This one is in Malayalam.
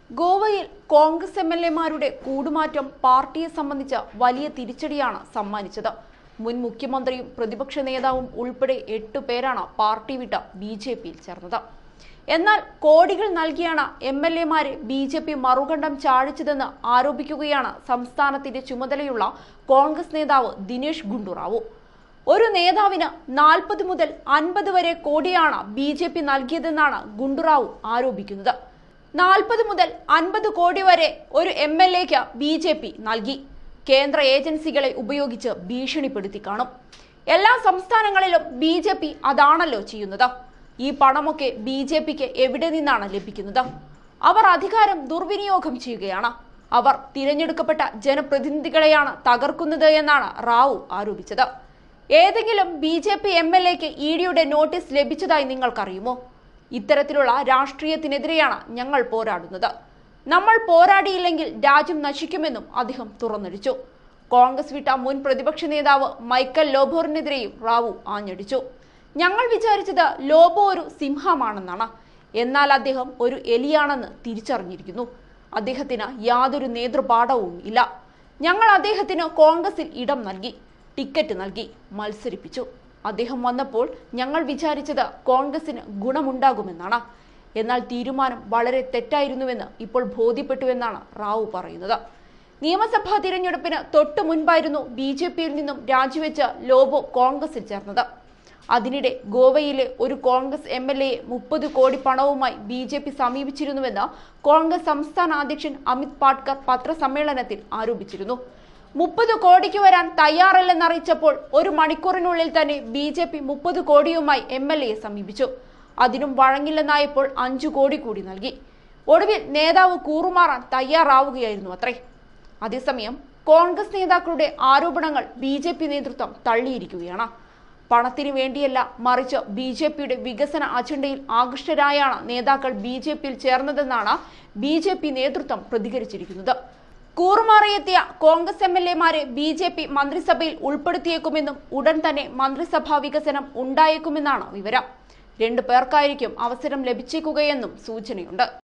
ഗോവയിൽ കോൺഗ്രസ് എം എൽ എമാരുടെ കൂടുമാറ്റം പാർട്ടിയെ സംബന്ധിച്ച് വലിയ തിരിച്ചടിയാണ് സമ്മാനിച്ചത് മുൻ മുഖ്യമന്ത്രിയും പ്രതിപക്ഷ നേതാവും ഉൾപ്പെടെ എട്ടു പേരാണ് പാർട്ടി വിട്ട ബി ജെ പിയിൽ ചേർന്നത് എന്നാൽ കോടികൾ നൽകിയാണ് എം എൽ എമാരെ ബി ജെ പി മറുകണ്ഠം ചാടിച്ചതെന്ന് ആരോപിക്കുകയാണ് സംസ്ഥാനത്തിന്റെ ചുമതലയുള്ള കോൺഗ്രസ് നേതാവ് ദിനേശ് ഗുണ്ടുറാവു ഒരു നേതാവിന് നാൽപ്പത് മുതൽ അൻപത് വരെ കോടിയാണ് ബി ജെ പി നൽകിയതെന്നാണ് ഗുണ്ടുറാവു ആരോപിക്കുന്നത് നാൽപ്പത് മുതൽ അൻപത് കോടി വരെ ഒരു എം എൽ എക്ക് ബി ജെ പി നൽകി കേന്ദ്ര ഏജൻസികളെ ഉപയോഗിച്ച് ഭീഷണിപ്പെടുത്തി കാണും എല്ലാ സംസ്ഥാനങ്ങളിലും ബി ജെ പി അതാണല്ലോ ചെയ്യുന്നത് ഈ പണമൊക്കെ ബി ജെ പിക്ക് എവിടെ നിന്നാണ് ലഭിക്കുന്നത് അവർ അധികാരം ദുർവിനിയോഗം ചെയ്യുകയാണ് അവർ തിരഞ്ഞെടുക്കപ്പെട്ട ജനപ്രതിനിധികളെയാണ് തകർക്കുന്നത് എന്നാണ് റാവു ആരോപിച്ചത് ഏതെങ്കിലും B J P M L എക്ക് ഇ ഡിയുടെ നോട്ടീസ് ലഭിച്ചതായി നിങ്ങൾക്കറിയുമോ ഇത്തരത്തിലുള്ള രാഷ്ട്രീയത്തിനെതിരെയാണ് ഞങ്ങൾ പോരാടുന്നത് നമ്മൾ പോരാടിയില്ലെങ്കിൽ രാജ്യം നശിക്കുമെന്നും അദ്ദേഹം തുറന്നടിച്ചു കോൺഗ്രസ് വിട്ട മുൻ പ്രതിപക്ഷ നേതാവ് മൈക്കൽ ലോബോറിനെതിരെയും റാവു ആഞ്ഞടിച്ചു ഞങ്ങൾ വിചാരിച്ചത് ലോബോ ഒരു സിംഹമാണെന്നാണ് എന്നാൽ അദ്ദേഹം ഒരു എലിയാണെന്ന് തിരിച്ചറിഞ്ഞിരിക്കുന്നു അദ്ദേഹത്തിന് യാതൊരു നേതൃപാഠവും ഇല്ല ഞങ്ങൾ അദ്ദേഹത്തിന് കോൺഗ്രസിൽ ഇടം നൽകി ടിക്കറ്റ് നൽകി മത്സരിപ്പിച്ചു അദ്ദേഹം വന്നപ്പോൾ ഞങ്ങൾ വിചാരിച്ചത് കോൺഗ്രസിന് ഗുണമുണ്ടാകുമെന്നാണ് എന്നാൽ തീരുമാനം വളരെ തെറ്റായിരുന്നുവെന്ന് ഇപ്പോൾ ബോധ്യപ്പെട്ടുവെന്നാണ് റാവു പറയുന്നത് നിയമസഭാ തിരഞ്ഞെടുപ്പിന് തൊട്ടു മുൻപായിരുന്നു ബി ജെ പിയിൽ നിന്നും രാജിവെച്ച് ലോബോ കോൺഗ്രസിൽ ചേർന്നത് അതിനിടെ ഗോവയിലെ ഒരു കോൺഗ്രസ് എം എൽ എയെ മുപ്പത് കോടി പണവുമായി ബി ജെ പി സമീപിച്ചിരുന്നുവെന്ന് കോൺഗ്രസ് സംസ്ഥാന അധ്യക്ഷൻ അമിത് പാട്കർ പത്രസമ്മേളനത്തിൽ ആരോപിച്ചിരുന്നു മുപ്പത് കോടിക്ക് വരാൻ തയ്യാറല്ലെന്നറിയിച്ചപ്പോൾ ഒരു മണിക്കൂറിനുള്ളിൽ തന്നെ ബി ജെ പി മുപ്പത് കോടിയുമായി എം എൽ എയെ സമീപിച്ചു അതിനും വഴങ്ങില്ലെന്നായപ്പോൾ അഞ്ചു കോടി കൂടി നൽകി ഒടുവിൽ നേതാവ് കൂറുമാറാൻ തയ്യാറാവുകയായിരുന്നു അത്രേ അതേസമയം കോൺഗ്രസ് നേതാക്കളുടെ ആരോപണങ്ങൾ ബി ജെ പി നേതൃത്വം തള്ളിയിരിക്കുകയാണ് പണത്തിന് വേണ്ടിയല്ല മറിച്ച് ബി ജെ പിയുടെ വികസന അജണ്ടയിൽ ആകൃഷ്ടരായാണ് നേതാക്കൾ ബി ജെ പിയിൽ ചേർന്നതെന്നാണ് ബി ജെ പി നേതൃത്വം പ്രതികരിച്ചിരിക്കുന്നത് കൂറുമാറിയെത്തിയ കോൺഗ്രസ് എം എൽ എമാരെ ബി ജെ പി മന്ത്രിസഭയിൽ ഉൾപ്പെടുത്തിയേക്കുമെന്നും ഉടൻ തന്നെ മന്ത്രിസഭാ വികസനം ഉണ്ടായേക്കുമെന്നാണ് വിവരം രണ്ടു പേർക്കായിരിക്കും അവസരം ലഭിച്ചേക്കുകയെന്നും സൂചനയുണ്ട്